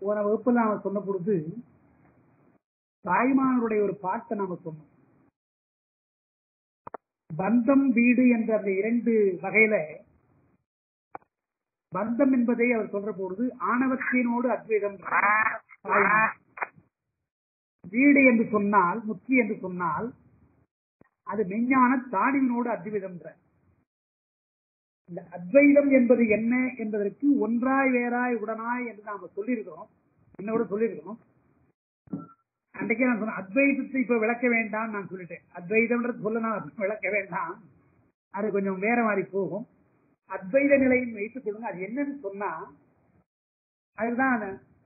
போன வகுப்புல நாம சொன்ன பொழுது தாய்மானருடைய ஒரு பாட்டை நாம சொன்னோம் பந்தம் வீடு என்ற அந்த இரண்டு வகையில பந்தம் என்பதை அவர் சொல்ற பொழுது ஆணவத்தினோடு அத்வைதம் தாய்மான். வீடு என்று சொன்னால் முத்தி என்று சொன்னால் அது மெஞ்ஞான தாடிவினோடு அத்வைதம் இந்த அத்வைதம் என்பது என்ன என்பதற்கு ஒன்றாய் வேறாய் உடனாய் என்று நாம சொல்லியிருக்கிறோம் என்னோட சொல்லியிருக்கிறோம் அன்றைக்கே நான் சொன்னேன் அத்வைதத்தை இப்ப விளக்க வேண்டாம் நான் சொல்லிட்டேன் அத்வைதம்ன்றது சொல்ல நான் விளக்க வேண்டாம் அது கொஞ்சம் வேற மாதிரி போகும் அத்வைத நிலையில் வைத்துக் கொள்ளுங்க அது என்னன்னு சொன்னா அதுதான்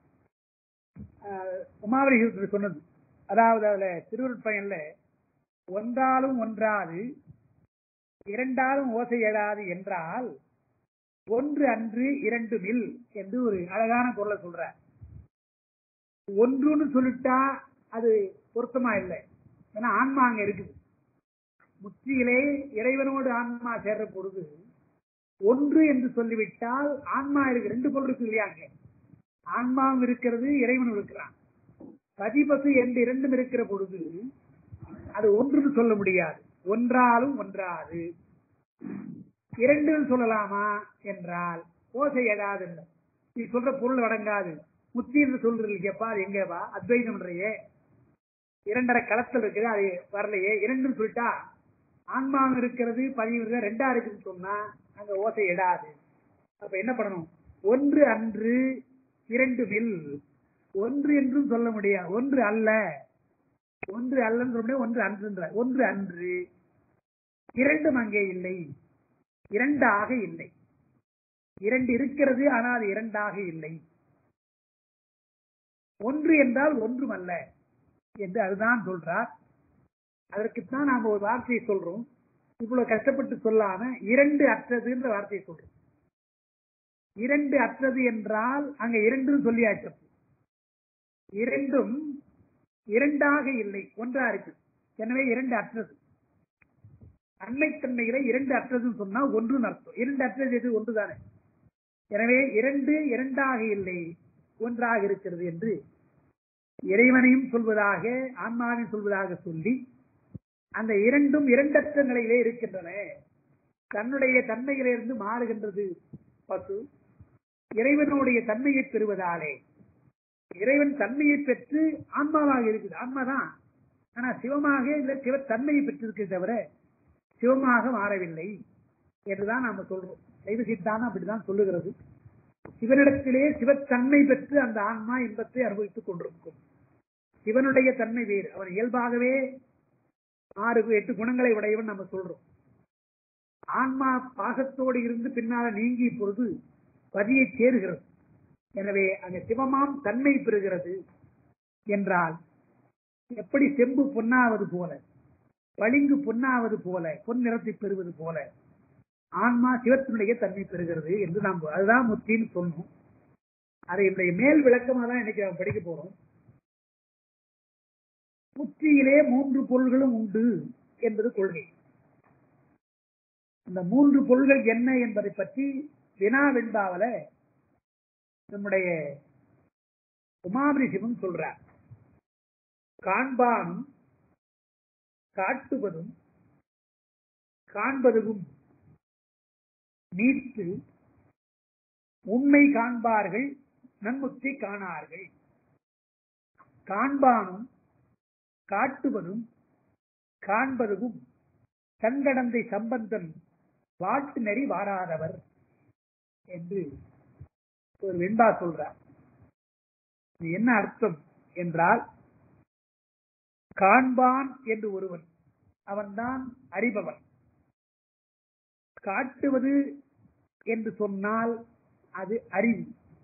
ஆஹ், உமாவரி யூசர் சொன்னது அதாவது அதுல திருவருட்பயன்ல ஒன்றாலும் ஒன்றாது இரண்டாலும் ஓசை எழாது என்றால் ஒன்று அன்று இரண்டு மில் என்று ஒரு அழகான குரலை சொல்ற ஒன்றுன்னு சொல்லிட்டா அது பொருத்தமா இல்லை ஏன்னா ஆன்மா அங்க இருக்குது முற்றியிலே இறைவனோடு ஆன்மா சேர்ற பொழுது ஒன்று என்று சொல்லிவிட்டால் ஆன்மா இருக்கு ரெண்டு பொருள் இருக்கு இல்லையா அங்க ஆன்மாவும் இருக்கிறது இறைவனும் இருக்கிறான் பதிபசு என்று இரண்டும் இருக்கிற பொழுது அது ஒன்றுன்னு சொல்ல முடியாது ஒன்றாலும் ஒன்றாது இரண்டு சொல்லலாமா என்றால் ஓசை எழாது நீ சொல்ற பொருள் அடங்காது முத்தி என்று சொல்றது கேப்பா அது எங்கப்பா அத்வைதம்ன்றையே இரண்டரை களத்தில் இருக்குது அது வரலையே இரண்டுன்னு சொல்லிட்டா ஆன்மாவும் இருக்கிறது பதிவு இருக்கிறது, ரெண்டா இருக்குன்னு சொன்னா அங்க ஓசை எடாது அப்ப என்ன பண்ணணும் ஒன்று அன்று இரண்டு மில் ஒன்று என்றும் சொல்ல முடியாது ஒன்று அல்ல ஒன்று அல்லன்னு சொல்ல முடியாது ஒன்று அன்றுன்ற ஒன்று அன்று இரண்டும் அங்கே இல்லை இரண்டாக இல்லை இரண்டு இருக்கிறது ஆனால் அது இரண்டாக இல்லை ஒன்று என்றால் ஒன்றும் அல்ல என்று அதுதான் சொல்றார் அதற்குத்தான் நாம ஒரு வார்த்தையை சொல்றோம் இவ்வளவு கஷ்டப்பட்டு சொல்லாம இரண்டு அற்றதுன்ற வார்த்தையை சொல்றோம் இரண்டு அற்றது என்றால் அங்க இரண்டும் சொல்லியாச்சு இரண்டும் இரண்டாக இல்லை ஒன்றா இருக்கு எனவே இரண்டு அற்றது அண்மைத்தன்மைகளை இரண்டு அற்றதுன்னு சொன்னா ஒன்றுன்னு அர்த்தம் இரண்டு அற்றது எது ஒன்றுதானே எனவே இரண்டு இரண்டாக இல்லை ஒன்றாக இருக்கிறது என்று இறைவனையும் சொல்வதாக ஆன்மாவையும் சொல்வதாக சொல்லி அந்த இரண்டும் இரண்டற்ற நிலையிலே இருக்கின்றன தன்னுடைய தன்மையிலிருந்து மாறுகின்றது பசு இறைவனுடைய தன்மையை பெறுவதாலே இறைவன் தன்மையை பெற்று ஆன்மாவாக இருக்குது ஆன்மாதான் ஆனா சிவமாக இல்ல சிவத்தன்மையை பெற்றிருக்கே தவிர சிவமாக மாறவில்லை என்றுதான் நாம சொல்றோம் சைவ சித்தாந்தம் அப்படிதான் சொல்லுகிறது சிவனிடத்திலே சிவத்தன்மை பெற்று அந்த ஆன்மா இன்பத்தை அனுபவித்துக் கொண்டிருக்கும் சிவனுடைய தன்மை வேறு அவன் இயல்பாகவே ஆறு எட்டு குணங்களை உடையவன் நம்ம சொல்றோம் ஆன்மா பாசத்தோடு இருந்து பின்னால நீங்கிய பொழுது பதியை சேருகிறது எனவே அங்க சிவமாம் தன்மை பெறுகிறது என்றால் எப்படி செம்பு பொன்னாவது போல பளிங்கு பொன்னாவது போல பொன் நிறத்தை பெறுவது போல ஆன்மா சிவத்தினுடைய தன்மை பெறுகிறது என்று நாம் அதுதான் முத்தின்னு சொன்னோம் அதை என்னுடைய மேல் விளக்கமா தான் இன்னைக்கு நாம் படிக்க போறோம் முத்தியிலே மூன்று பொருள்களும் உண்டு என்பது கொள்கை இந்த மூன்று பொருள்கள் என்ன என்பதை பற்றி வினா வெண்பாவல நம்முடைய உமாபரி சிவம் சொல்றார் காண்பானும் காட்டுவதும் காண்பதும் நீத்து உண்மை காண்பார்கள் நன்முத்தி காணார்கள் காண்பானும் காட்டுவதும் காண்பதும் கண்கடந்தை சம்பந்தன் வாட்டு நெறி வாராதவர் என்று ஒரு வெண்பா சொல்றார் இது என்ன அர்த்தம் என்றால் காண்பான் என்று ஒருவன் அவன்தான் அறிபவன் காட்டுவது என்று சொன்னால் அது அறிவு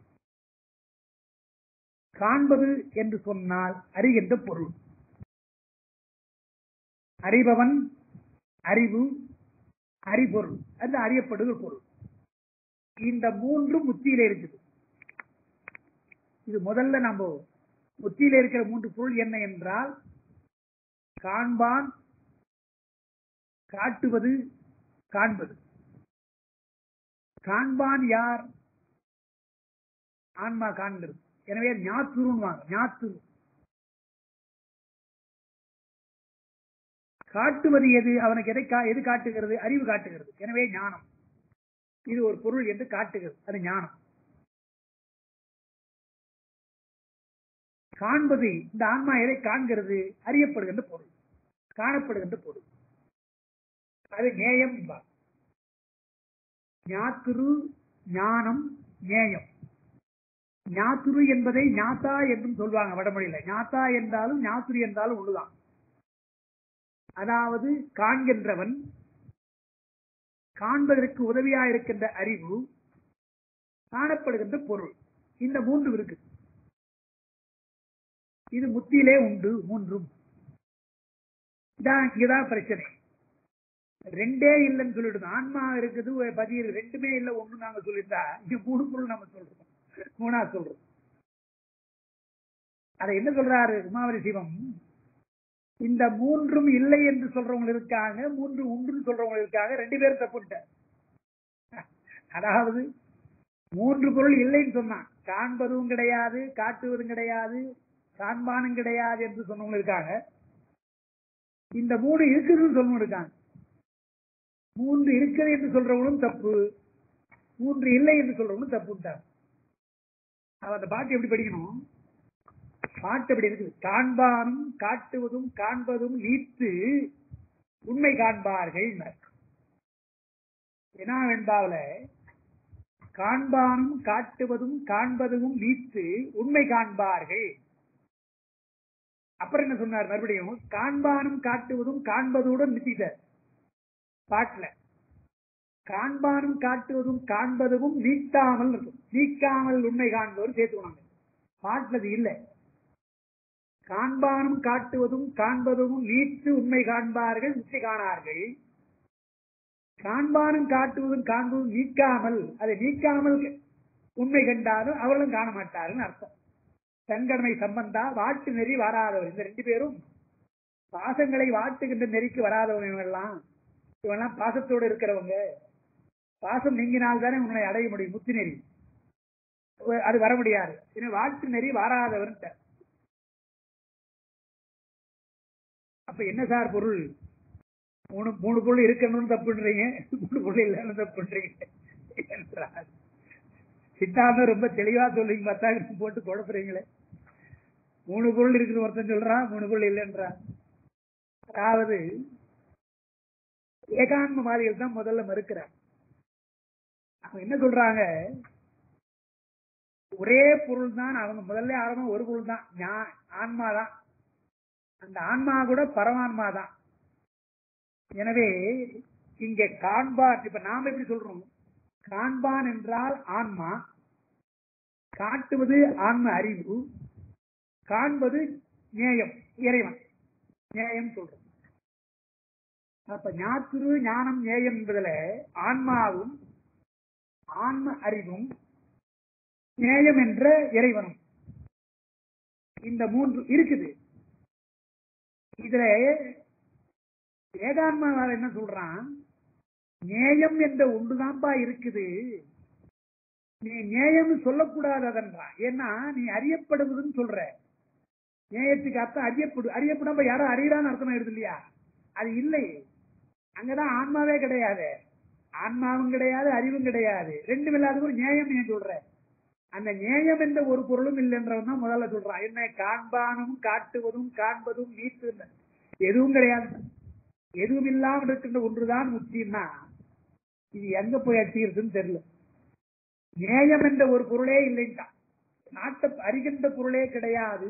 காண்பது என்று சொன்னால் அறிகின்ற பொருள் அறிபவன் அறிவு அறிபொருள் அது அறியப்படுகிற பொருள் இந்த மூன்றும் முத்தியில இருக்குது இது முதல்ல நம்ம முத்தியில இருக்கிற மூன்று பொருள் என்ன என்றால் காண்பான் காட்டுவது காண்பது காண்பான் யார் ஆன்மா காண்கிறது எனவே ஞாத்துருவாங்க ஞாத்துரு காட்டுவது எது அவனுக்கு எதை கா- எது காட்டுகிறது அறிவு காட்டுகிறது எனவே ஞானம் இது ஒரு பொருள் என்று காட்டுகிறது அது ஞானம் காண்பது இந்த ஆன்மா எதை காண்கிறது அறியப்படுகின்ற பொருள் காணப்படுகின்ற பொருள் அது நேயம் என்பார் ஞாத்துரு ஞானம் நேயம் ஞாத்துரு என்பதை ஞாத்தா என்றும் சொல்வாங்க வடமொழியில ஞாத்தா என்றாலும் ஞாத்துரு என்றாலும் ஒண்ணுதான் அதாவது காண்கின்றவன் காண்பதற்கு உதவியா இருக்கின்ற அறிவு காணப்படுகின்ற பொருள் இந்த மூன்று இருக்கு இது முத்தியிலே உண்டு மூன்றும் இதான் இங்கதான் பிரச்சனை ரெண்டே இல்லைன்னு சொல்லிடுது ஆன்மா இருக்குது ஒரு பதி இருக்கு ரெண்டுமே இல்ல ஒண்ணு நாங்க சொல்லிட்டா இங்க மூணு பொருள் நம்ம சொல்றோம் மூணா சொல்றோம் அதை என்ன சொல்றாரு உமாவதி சிவம் இந்த மூன்றும் இல்லை என்று சொல்றவங்க இருக்காங்க மூன்று உண்டுன்னு சொல்றவங்க இருக்காங்க ரெண்டு பேரும் தப்புட்ட அதாவது மூன்று பொருள் இல்லைன்னு சொன்னான் காண்பதும் கிடையாது காட்டுவதும் கிடையாது காண்பானும் கிடையாது என்று சொன்னவங்க இருக்காங்க இந்த மூணு இருக்குதுன்னு சொல்லணும் இருக்காங்க மூன்று இருக்குது என்று சொல்றவங்களும் தப்பு மூன்று இல்லை என்று சொல்றவங்களும் தப்புட்டார் அவ அந்த பாட்டு எப்படி படிக்கணும் பாட்டு எப்படி இருக்குது காண்பானும் காட்டுவதும் காண்பதும் நீத்து உண்மை காண்பார்கள் ஏன்னா வெண்பாவில காண்பானும் காட்டுவதும் காண்பதும் நீத்து உண்மை காண்பார்கள் அப்புறம் என்ன சொன்னார் மறுபடியும் காண்பானும் காட்டுவதும் காண்பதுடன் நிறுத்திட்டார் பாட்டுல காண்பானும் காட்டுவதும் காண்பதும் நீக்காமல் இருக்கும் நீக்காமல் உண்மை காண்பவர் சேர்த்துக்கணும் பாட்டுல அது இல்லை காண்பானும் காட்டுவதும் காண்பதும் நீத்து உண்மை காண்பார்கள் முத்தி காணார்கள் காண்பானும் காட்டுவதும் காண்பதும் நீக்காமல் அதை நீக்காமல் உண்மை கண்டாலும் அவர்களும் காண மாட்டார்கள் அர்த்தம் தன்கடமை சம்பந்தா வாட்டு நெறி வராதவர் இந்த ரெண்டு பேரும் பாசங்களை வாட்டுகின்ற நெறிக்கு வராதவங்க இவங்கெல்லாம் இவெல்லாம் பாசத்தோடு இருக்கிறவங்க பாசம் நீங்கினால் தானே உன்னை அடைய முடியும் முத்தி நெறி அது வர முடியாது எனவே வாட்டு நெறி வராதவர் அப்ப என்ன சார் பொருள் மூணு மூணு பொருள் இருக்கணும்னு தப்புன்றீங்க மூணு பொருள் இல்லைன்னு தப்புன்றீங்க என்றார் சித்தாந்தம் ரொம்ப தெளிவா சொல்லிங்க பார்த்தா போட்டு குழப்புறீங்களே மூணு பொருள் இருக்குது ஒருத்தன் சொல்றான் மூணு பொருள் இல்லைன்றான் அதாவது ஏகான்மவாதிகள் தான் முதல்ல மறுக்கிறார் அவங்க என்ன சொல்றாங்க ஒரே பொருள் தான் அவங்க முதல்ல ஆரம்பம் ஒரு பொருள் தான் ஆன்மா தான் அந்த ஆன்மா கூட பரமான்மா தான் எனவே இங்க காண்பான் இப்ப நாம எப்படி சொல்றோம் காண்பான் என்றால் ஆன்மா காட்டுவது ஆன்ம அறிவு காண்பது நேயம் இறைவன் நேயம் சொல்றோம் அப்ப ஞாத்துரு ஞானம் நேயம் என்பதுல ஆன்மாவும் ஆன்ம அறிவும் நேயம் என்ற இறைவனும் இந்த மூன்று இருக்குது இதுல வேதான்மாவால் என்ன சொல்றான் நேயம் என்ற ஒன்றுதான்ப்பா இருக்குது நீ நேயம் சொல்லக்கூடாது அதன்றான் ஏன்னா நீ அறியப்படுவதுன்னு சொல்ற நேயத்துக்கு அர்த்தம் அறியப்படு அறியப்படாம யாரும் அறியறான்னு அர்த்தம் ஆயிடுது இல்லையா அது இல்லை அங்கதான் ஆன்மாவே கிடையாது ஆன்மாவும் கிடையாது அறிவும் கிடையாது ரெண்டும் இல்லாத ஒரு நேயம் நீ சொல்ற அந்த நேயம் என்ற ஒரு பொருளும் இல்லைன்றவன் தான் முதல்ல சொல்றான் என்ன காண்பானும் காட்டுவதும் காண்பதும் நீத்து எதுவும் கிடையாது எதுவும் இல்லாமல் இருக்கின்ற ஒன்றுதான் முத்தின்னா இது எங்க போய் அடிச்சுக்கிறதுன்னு தெரியல நேயம் என்ற ஒரு பொருளே இல்லைன்ட்டான் நாட்டை அறிகின்ற பொருளே கிடையாது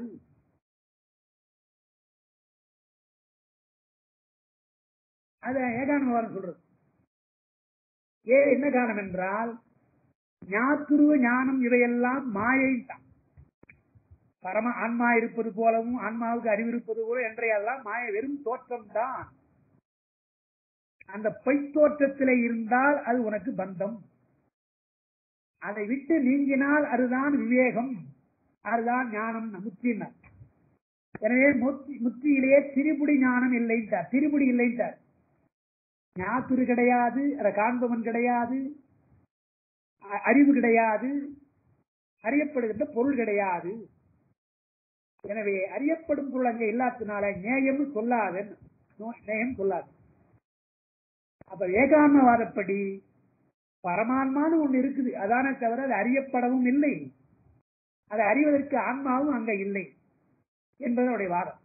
அத ஏகானவாரம் சொல்றது ஏ என்ன காரணம் என்றால் ஞாத்துருவ ஞானம் இவையெல்லாம் மாயை தான் பரம ஆன்மா இருப்பது போலவும் ஆன்மாவுக்கு அறிவு இருப்பது போல என்றையெல்லாம் மாய வெறும் தோற்றம் தான் அந்த பொய் தோற்றத்திலே இருந்தால் அது உனக்கு பந்தம் அதை விட்டு நீங்கினால் அதுதான் விவேகம் அதுதான் ஞானம் முத்தினார் எனவே முத்தியிலேயே திரிபுடி ஞானம் இல்லைன்றார் திரிபுடி இல்லைன்றார் ஞாத்துரு கிடையாது அதை காண்பவன் கிடையாது அறிவு கிடையாது அறியப்படுகின்ற பொருள் கிடையாது எனவே அறியப்படும் பொருள் அங்கே இல்லாததுனால நேயம் சொல்லாது நேயம் சொல்லாது அப்ப ஏகான்மவாதப்படி பரமான்மான்னு ஒண்ணு இருக்குது அதானே தவிர அது அறியப்படவும் இல்லை அதை அறிவதற்கு ஆன்மாவும் அங்க இல்லை என்பது அவருடைய வாதம்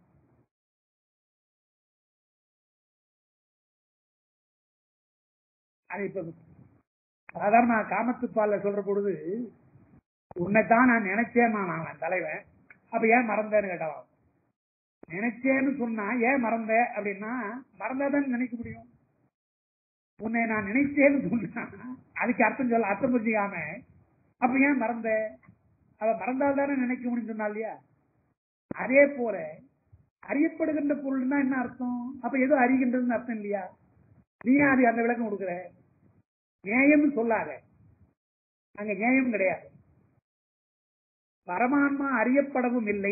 அது இப்ப சாதாரண காமத்துப்பால சொல்ற பொழுது உன்னைத்தான் நான் நினைச்சேன் நான் தலைவன் அப்ப ஏன் மறந்தேன்னு கேட்டவன் நினைச்சேன்னு சொன்னா ஏன் மறந்த அப்படின்னா மறந்தாதான் நினைக்க முடியும் உன்னை நான் நினைச்சேன்னு சொன்னா அதுக்கு அர்த்தம் சொல்ல அர்த்தம் புரிஞ்சுக்காம அப்ப ஏன் மறந்த அவ மறந்தால் தானே நினைக்க முடியும் சொன்னா இல்லையா அதே போல அறியப்படுகின்ற பொருள்னா என்ன அர்த்தம் அப்ப ஏதோ அறிகின்றதுன்னு அர்த்தம் இல்லையா நீ அது அந்த விளக்கம் கொடுக்குற நியாயம்னு சொல்லாத அங்க நியாயம் கிடையாது பரமான்மா அறியப்படவும் இல்லை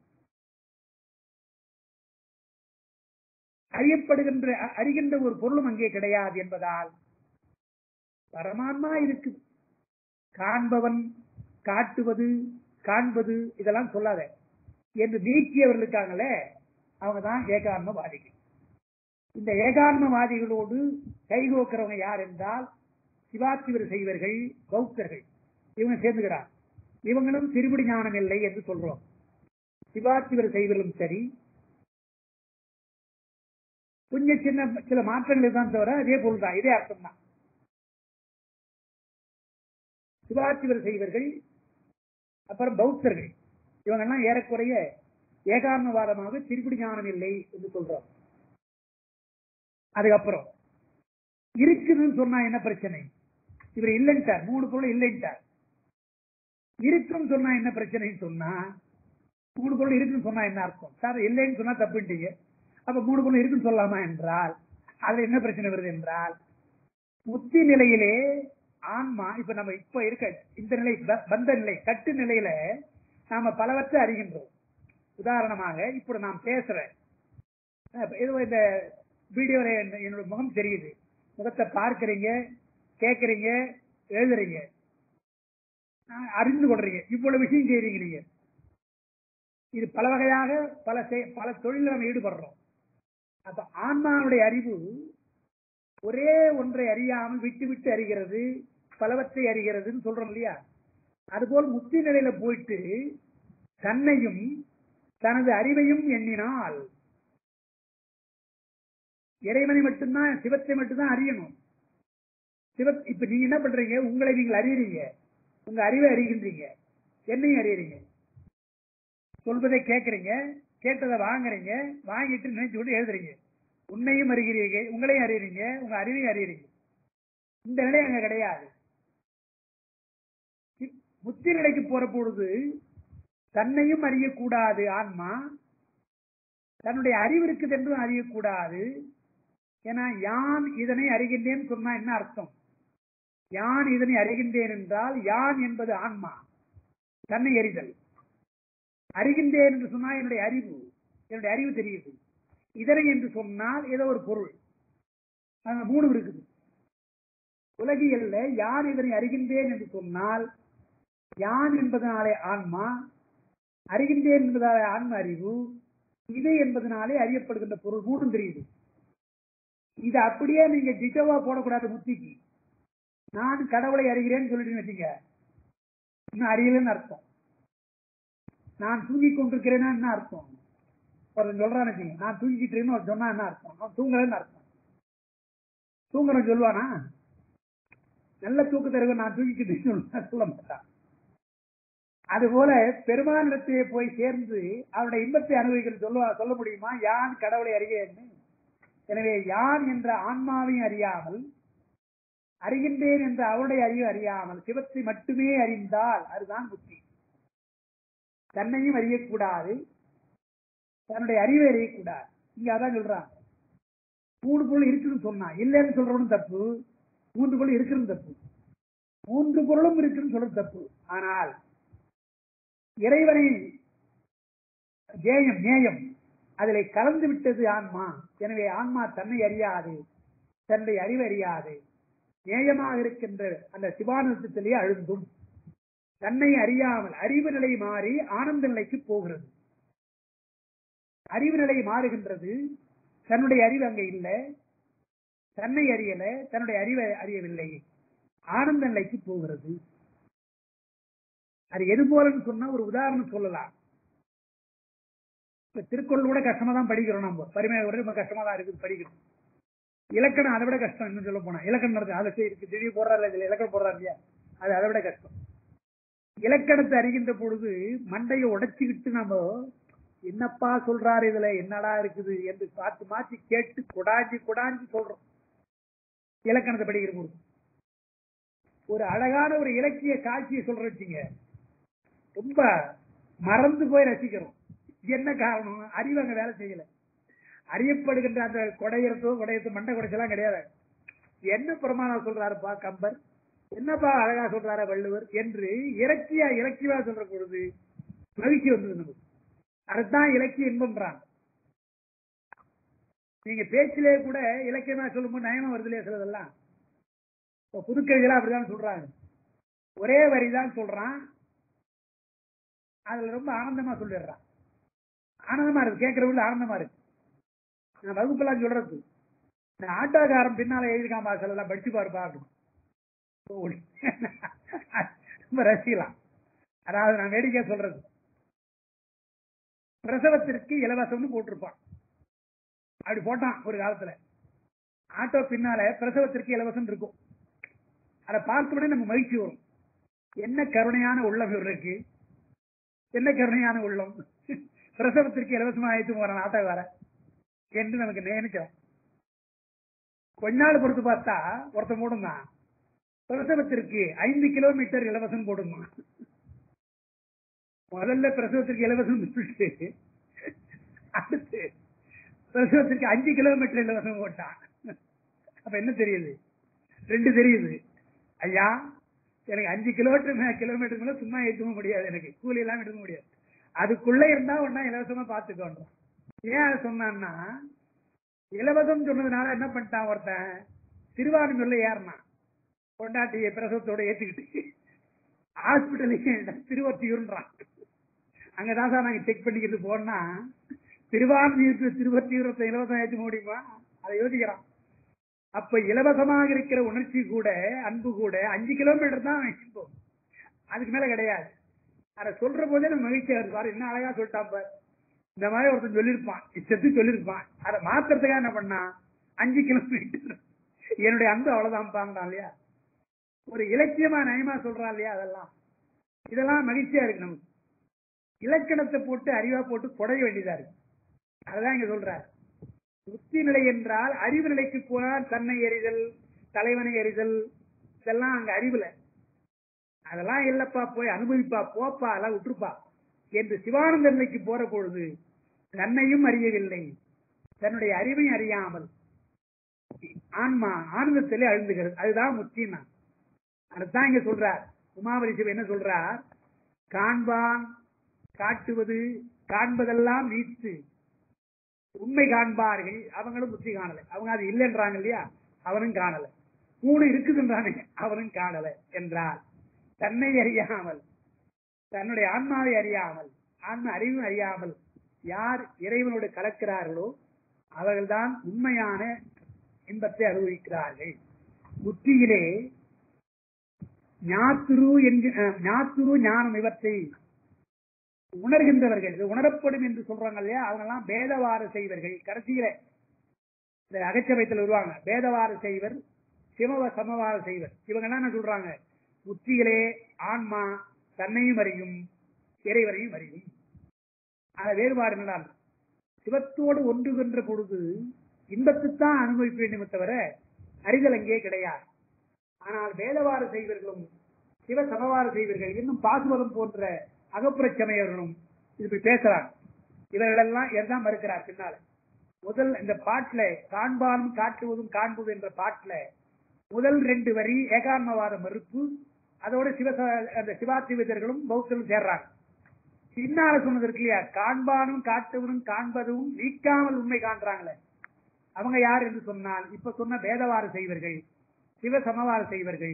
அறியப்படுகின்ற அறிகின்ற ஒரு பொருளும் அங்கே கிடையாது என்பதால் பரமான்மா இருக்கு காண்பவன் காட்டுவது காண்பது இதெல்லாம் சொல்லாத என்று நீக்கியவர்கள் இருக்காங்களே அவங்க தான் ஏகான்மவாதிகள் இந்த ஏகான்மவாதிகளோடு கைகோக்கிறவங்க யார் என்றால் சிவாத்திவர் செய்வர்கள் பௌத்தர்கள் இவங்க சேர்ந்துகிறார் இவங்களும் திருவிடி ஞானம் இல்லை என்று சொல்றோம் சிவாத்திவர் செய்வர்களும் சரி கொஞ்சம் சின்ன சில மாற்றங்கள் தான் தவிர அதே பொருள் தான் இதே அர்த்தம் தான் சிவாத்திவர் செய்வர்கள் அப்புறம் பௌத்தர்கள் இவங்கெல்லாம் ஏறக்குறைய ஏகான்மவாதமாக திருப்பிடி ஞானம் இல்லை என்று சொல்றோம் அதுக்கப்புறம் இருக்குதுன்னு சொன்னா என்ன பிரச்சனை இவர் இல்லைன்ட்டார் மூணு பொருள் இல்லைன்ட்டார் இருக்கும் சொன்னா என்ன பிரச்சனைன்னு சொன்னா மூணு பொருள் இருக்குன்னு சொன்னா என்ன அர்த்தம் சார் இல்லைன்னு சொன்னா தப்புட்டீங்க அப்ப மூணு பொருள் இருக்குன்னு சொல்லலாமா என்றால் அதுல என்ன பிரச்சனை வருது என்றால் முத்தி நிலையிலே ஆன்மா இப்ப நம்ம இப்ப இருக்க இந்த நிலை பந்த நிலை கட்டு நிலையில நாம பலவற்றை அறிகின்றோம் உதாரணமாக இப்ப நான் பேசுறேன் ஏதோ இந்த வீடியோல என்னோட முகம் தெரியுது முகத்தை பார்க்கறீங்க கேட்கறீங்க எழுதுறீங்க அறிந்து கொள்றீங்க இவ்வளவு விஷயம் செய்றீங்க நீங்க இது பல வகையாக பல பல தொழில் நம்ம ஈடுபடுறோம் அப்ப ஆன்மாவுடைய அறிவு ஒரே ஒன்றை அறியாமல் விட்டு விட்டு அறிகிறது பலவற்றை அறிகிறதுன்னு சொல்றோம் இல்லையா அதுபோல் முத்தி நிலையில போயிட்டு தன்னையும் தனது அறிவையும் எண்ணினால் இறைவனை மட்டும்தான் சிவத்தை மட்டும்தான் அறியணும் சிவ இப்ப நீங்க என்ன பண்றீங்க உங்களை நீங்கள் அறியறீங்க உங்க அறிவை அறிகின்றீங்க என்னையும் அறியறீங்க சொல்வதை கேட்கறீங்க கேட்டதை வாங்குறீங்க வாங்கிட்டு நினைச்சு கொண்டு எழுதுறீங்க உன்னையும் அறிகிறீங்க உங்களையும் அறியறீங்க உங்க அறிவையும் அறியறீங்க இந்த நிலை அங்க கிடையாது முத்தி நிலைக்கு போற பொழுது தன்னையும் அறியக்கூடாது ஆன்மா தன்னுடைய அறிவு இருக்குது என்றும் அறியக்கூடாது ஏன்னா யான் இதனை அறிகின்றேன் சொன்னா என்ன அர்த்தம் யான் இதனை அறிகின்றேன் என்றால் யான் என்பது ஆன்மா தன்னை அறிதல் அறிகின்றேன் என்று சொன்னால் என்னுடைய அறிவு என்னுடைய அறிவு தெரியுது இதனை என்று சொன்னால் ஏதோ ஒரு பொருள் அங்க மூணு இருக்குது உலகியல்ல யான் இதனை அறிகின்றேன் என்று சொன்னால் யான் என்பதனாலே ஆன்மா அறிகின்றேன் என்பதாலே ஆன்ம அறிவு இது என்பதனாலே அறியப்படுகின்ற பொருள் மூணும் தெரியுது இது அப்படியே நீங்க டிட்டோவா போடக்கூடாது முத்திக்கு நான் கடவுளை அறிகிறேன்னு சொல்லிட்டு வச்சீங்க இன்னும் அறியலன்னு அர்த்தம் நான் தூங்கி கொண்டிருக்கிறேன்னா என்ன அர்த்தம் ஒருத்தன் சொல்றான்னு வச்சுங்க நான் தூங்கிட்டு இருக்கேன்னு சொன்னா என்ன அர்த்தம் நான் தூங்கலன்னு அர்த்தம் தூங்குறேன் சொல்லுவானா நல்ல தூக்கு தருவ நான் தூங்கிக்கிட்டு சொல்ல மாட்டான் அதுபோல பெருமானிடத்திலே போய் சேர்ந்து அவருடைய இன்பத்தை அனுபவிக்கிறது சொல்லுவா சொல்ல முடியுமா யான் கடவுளை அறிகிறேன்னு எனவே யான் என்ற ஆன்மாவையும் அறியாமல் அறிகின்றேன் என்ற அவருடைய அறிவு அறியாமல் சிவத்தை மட்டுமே அறிந்தால் அதுதான் புத்தி தன்னையும் அறியக்கூடாது தன்னுடைய அறிவை அறியக்கூடாது இங்க அதான் சொல்றாங்க மூணு பொருள் இருக்குன்னு சொன்னா இல்லைன்னு சொல்றவனும் தப்பு மூன்று பொருள் இருக்குன்னு தப்பு மூன்று பொருளும் இருக்குன்னு சொல்றது தப்பு ஆனால் இறைவனை ஜேயம் நேயம் அதிலே கலந்து விட்டது ஆன்மா எனவே ஆன்மா தன்னை அறியாது தன்னுடைய அறிவு அறியாது நேயமாக இருக்கின்ற அந்த சிவானந்தத்திலேயே அழுந்தும் தன்னை அறியாமல் அறிவு நிலை மாறி ஆனந்த நிலைக்கு போகிறது அறிவு நிலை மாறுகின்றது தன்னுடைய அறிவு அங்க இல்ல தன்னை அறியல தன்னுடைய அறிவை அறியவில்லை ஆனந்த நிலைக்கு போகிறது அது எது போலன்னு சொன்னா ஒரு உதாரணம் சொல்லலாம் இப்ப திருக்குறள் கூட கஷ்டமா தான் படிக்கிறோம் நம்ம பரிமையை விட ரொம்ப கஷ்டமா தான் இருக்குது படிக்கிறோம் இலக்கணம் அதை விட கஷ்டம் இன்னும் சொல்ல போனா இலக்கணம் நடக்குது அதை சரி, இருக்கு திடீர் போடுறாரு இதுல இலக்கணம் போடுறாரு இல்லையா அது அதை விட கஷ்டம் இலக்கணத்தை அறிகின்ற பொழுது மண்டையை உடைச்சுக்கிட்டு நம்ம என்னப்பா சொல்றாரு இதுல என்னடா இருக்குது என்று பார்த்து மாத்தி கேட்டு கொடாஞ்சி கொடாஞ்சி சொல்றோம் இலக்கணத்தை படிக்கிற பொழுது ஒரு அழகான ஒரு இலக்கிய காட்சியை சொல்ற வச்சுங்க ரொம்ப மறந்து போய் ரசிக்கிறோம் என்ன காரணம் அறிவு அங்க வேலை செய்யல அறியப்படுகின்ற அந்த கொடையறதோ கொடையத்தோ மண்டை குடைச்சலாம் கிடையாது என்ன பிரமாணம் சொல்றாருப்பா கம்பர் என்னப்பா அழகா சொல்றாரு வள்ளுவர் என்று இலக்கியா இலக்கியமா சொல்ற பொழுது மகிழ்ச்சி வந்தது நமக்கு அதுதான் இலக்கிய இன்பம்ன்றாங்க நீங்க பேச்சிலே கூட இலக்கியமா சொல்லும்போது நயமா வருது இல்லையா சிலதெல்லாம் இப்ப புதுக்கவிகளா அப்படிதான் சொல்றாங்க ஒரே வரிதான் சொல்றான் அதுல ரொம்ப ஆனந்தமா சொல்லிடுறான் ஆனந்தமா இருக்கு கேட்கறவங்க ஆனந்தமா இருக்கு நான் வகுப்பெல்லாம் சொல்றது இந்த ஆட்டோக்காரன் பின்னால எழுதிக்காம பாசல் எல்லாம் படிச்சு பாருப்பா அப்படின்னு ரொம்ப ரசிக்கலாம் அதாவது நான் வேடிக்கை சொல்றது பிரசவத்திற்கு இலவசம்னு போட்டிருப்பான் அப்படி போட்டான் ஒரு காலத்துல ஆட்டோ பின்னால பிரசவத்திற்கு இலவசம் இருக்கும் அதை பார்த்த உடனே நம்ம மகிழ்ச்சி வரும் என்ன கருணையான உள்ளம் இவருக்கு என்ன கருணையான உள்ளம் பிரசவத்திற்கு இலவசமா ஆயிட்டு போறான் ஆட்டோக்கார என்று நமக்கு நினைக்கிறோம் கொஞ்ச நாள் பொறுத்து பார்த்தா ஒருத்தன் போடுந்தான் பிரசவத்திற்கு ஐந்து கிலோமீட்டர் இலவசம் போடுமா முதல்ல பிரசவத்திற்கு இலவசம் சொல்லிட்டு அடுத்து பிரசவத்திற்கு அஞ்சு கிலோமீட்டர் இலவசம் போட்டான் அப்ப என்ன தெரியுது ரெண்டு தெரியுது ஐயா எனக்கு அஞ்சு கிலோமீட்டர் மே- கிலோமீட்டருக்கு மேல சும்மா ஏற்றுக்க முடியாது எனக்கு கூலி எல்லாம் எடுக்க முடியாது அதுக்குள்ள இருந்தா ஒன்னா இலவசமா பாத்துக்கோன்றோம் ஏன் அதை சொன்னான்னா இலவசம் சொன்னதுனால என்ன பண்ணிட்டான் ஒருத்தன் திருவாரூர்ல ஏறினான் கொண்டாட்டிய பிரசவத்தோட ஏத்துக்கிட்டு ஹாஸ்பிட்டலுக்கு திருவத்தியூர்ன்றான் அங்கதான் சார் நாங்க செக் பண்ணிக்கிட்டு போனா திருவாரூர் திருவத்தியூரத்தை இலவசம் ஏற்ற முடியுமா அதை யோசிக்கிறான் அப்ப இலவசமாக இருக்கிற உணர்ச்சி கூட அன்பு கூட அஞ்சு கிலோமீட்டர் தான் இன்பம் அதுக்கு மேல கிடையாது அதை சொல்ற போதே நம்ம மகிழ்ச்சியா இருக்கு பாரு என்ன அழகா சொல்லிட்டான் பாரு இந்த மாதிரி ஒருத்தன் சொல்லியிருப்பான் இஷ்டத்து சொல்லியிருப்பான் அதை மாத்துறதுக்காக என்ன பண்ணா அஞ்சு கிலோமீட்டர் என்னுடைய அன்பு அவ்வளவுதான் பாங்கிறான் இல்லையா ஒரு இலக்கியமா நயமா சொல்றான் இல்லையா அதெல்லாம் இதெல்லாம் மகிழ்ச்சியா இருக்கு நமக்கு இலக்கணத்தை போட்டு அறிவா போட்டு குடைய வேண்டியதா இருக்கு அதுதான் இங்க சொல்றார் புத்தி நிலை என்றால் அறிவு நிலைக்கு போனால் தன்னை எறிதல் தலைவனை எறிதல் இதெல்லாம் அங்க அறிவுல அதெல்லாம் இல்லப்பா போய் அனுபவிப்பா போப்பா அதெல்லாம் விட்டுருப்பா என்று சிவானந்த நிலைக்கு போற பொழுது தன்னையும் அறியவில்லை தன்னுடைய அறிவையும் அறியாமல் ஆன்மா ஆனந்தத்திலே அழுந்துகிறது அதுதான் முக்கியம் அதுதான் இங்க சொல்றார் உமாவதி சிவன் என்ன சொல்றார் காண்பான் காட்டுவது காண்பதெல்லாம் நீத்து உண்மை காண்பார்கள் அவங்களும் புத்தி காணல அவங்க அது இல்லைன்றாங்க இல்லையா அவனும் காணல மூணு இருக்குதுன்றானே அவனும் காணல என்றார் தன்னை அறியாமல் தன்னுடைய ஆன்மாவை அறியாமல் ஆன்ம அறிவும் அறியாமல் யார் இறைவனோடு கலக்கிறார்களோ அவர்கள்தான் உண்மையான இன்பத்தை அனுபவிக்கிறார்கள் புத்தியிலே ஞாத்துரு என்கிற ஞாத்துரு ஞானம் இவற்றை உணர்கின்றவர்கள் இது உணரப்படும் என்று சொல்றாங்க இல்லையா அவங்க எல்லாம் பேதவாறு செய்வர்கள் கடைசியில இந்த அகச்சபைத்தில் வருவாங்க பேதவாறு செய்வர் சிவவ சமவார செய்வர் இவங்க என்ன சொல்றாங்க புத்தியிலே ஆன்மா தன்னையும் அறியும் இறைவரையும் அறியும் அந்த வேறுபாடு என்னடா சிவத்தோடு ஒன்றுகின்ற பொழுது இன்பத்தைத்தான் அனுபவிக்க வேண்டுமே தவிர அறிதல் அங்கே கிடையாது ஆனால் வேதவாறு செய்வர்களும் சிவ சமவாறு செய்வர்கள் இன்னும் பாசுவதம் போன்ற அகப்புற சமயர்களும் இது பேசுறாங்க இவர்களெல்லாம் எல்லாம் மறுக்கிறார் பின்னால முதல் இந்த பாட்டுல காண்பானும் காட்டுவதும் காண்பது என்ற பாட்டுல முதல் ரெண்டு வரி ஏகான்மவாத மறுப்பு அதோட சிவ அந்த சிவாத்திவிதர்களும் பௌத்தரும் சேர்றாங்க பின்னால சொன்னது இருக்கு இல்லையா காண்பானும் காட்டுவதும் காண்பதும் நீக்காமல் உண்மை காண்றாங்களே அவங்க யார் என்று சொன்னால் இப்ப சொன்ன பேதவாறு செய்வர்கள் சிவ சமவாறு செய்வர்கள்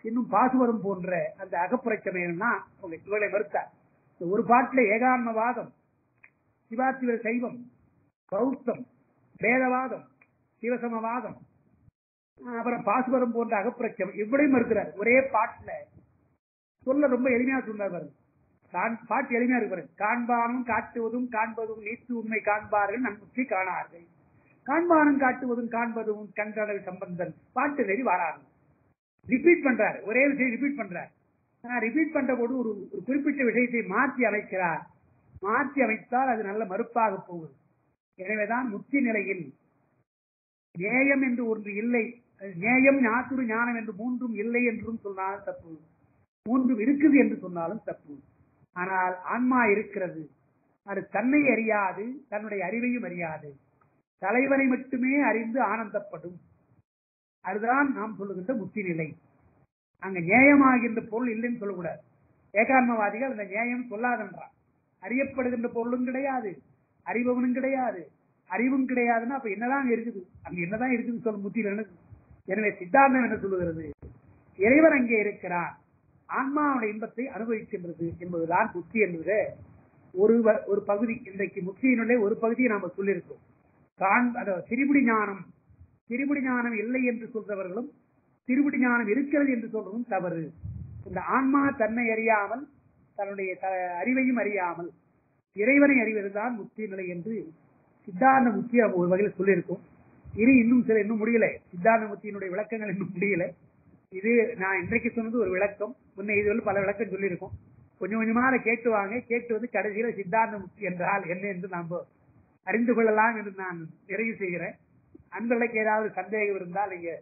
இன்னும் பாசுவரம் போன்ற அந்த அகப்புறச்சமயம்னா அவங்க இவளை மறுத்தார் இந்த ஒரு பாட்டுல ஏகான்மவாதம் சிவாத்திவ சைவம் பௌத்தம் வேதவாதம் சிவசமவாதம் அப்புறம் பாசுவரம் போன்ற அகப்புறச்சம் இவ்வளையும் மறுக்கிறார் ஒரே பாட்டுல சொல்ல ரொம்ப எளிமையா சொன்னார் பாருங்க காண்- பாட்டு எளிமையா இருக்கு பாருங்க காண்பானும் காட்டுவதும் காண்பதும் நீத்து உண்மை காண்பார்கள் நன்முற்றி காணார்கள் காண்பானும் காட்டுவதும் காண்பதும் கண்கடல் சம்பந்தன் பாட்டு நெறி வாரார்கள் ரிப்பீட் பண்றாரு ஒரே விஷயம் ரிப்பீட் பண்றார் ரிப்பீட் பண்ற போது ஒரு ஒரு குறிப்பிட்ட விஷயத்தை மாற்றி அமைக்கிறார் மாற்றி அமைத்தால் அது நல்ல மறுப்பாக போகுது எனவேதான் முத்தி நிலையில் நேயம் என்று ஒன்று இல்லை அது நேயம் ஞாத்துரு ஞானம் என்று மூன்றும் இல்லை என்றும் சொன்னாலும் தப்பு மூன்றும் இருக்குது என்று சொன்னாலும் தப்பு ஆனால் ஆன்மா இருக்கிறது அது தன்னை அறியாது தன்னுடைய அறிவையும் அறியாது தலைவனை மட்டுமே அறிந்து ஆனந்தப்படும் அதுதான் நாம் சொல்லுகின்ற முத்தி நிலை அங்க நியாயமாகின்ற பொருள் இல்லைன்னு சொல்லக்கூடாது ஏகான்மவாதிகள் அந்த நியாயம் சொல்லாதன்றான் அறியப்படுகின்ற பொருளும் கிடையாது அறிபவனும் கிடையாது அறிவும் கிடையாதுன்னா அப்ப என்னதான் அங்க இருக்குது அங்க என்னதான் இருக்குதுன்னு சொல்ல முத்தியில் என்ன எனவே சித்தாந்தம் என்ன சொல்லுகிறது இறைவன் அங்கே இருக்கிறான் ஆன்மாவுடைய இன்பத்தை அனுபவிக்கின்றது என்பதுதான் முக்தி என்பது ஒரு வ- ஒரு பகுதி இன்றைக்கு முக்தியினுடைய ஒரு பகுதியை நாம சொல்லியிருக்கோம் காண் அதாவது திரிபுடி ஞானம் திரிபுடி ஞானம் இல்லை என்று சொல்றவர்களும் திருபுடி ஞானம் இருக்கிறது என்று சொல்றதும் தவறு இந்த ஆன்மா தன்னை அறியாமல் தன்னுடைய த- அறிவையும் அறியாமல் இறைவனை அறிவதுதான் முக்தி நிலை என்று சித்தாந்த முக்தி நம்ம ஒரு வகையில் சொல்லியிருக்கோம் இனி இன்னும் சில இன்னும் முடியல சித்தாந்த முக்தியினுடைய விளக்கங்கள் இன்னும் முடியல இது நான் இன்றைக்கு சொன்னது ஒரு விளக்கம் முன்ன இதுவரை பல விளக்கம் சொல்லியிருக்கோம் கொஞ்சம் கொஞ்சமா அதை கேட்டு வாங்க கேட்டு வந்து கடைசியில சித்தாந்த முக்தி என்றால் என்ன என்று நாம் அறிந்து கொள்ளலாம் என்று நான் நிறைவு செய்கிறேன் அன்பர்களுக்கு ஏதாவது சந்தேகம் இருந்தால் நீங்க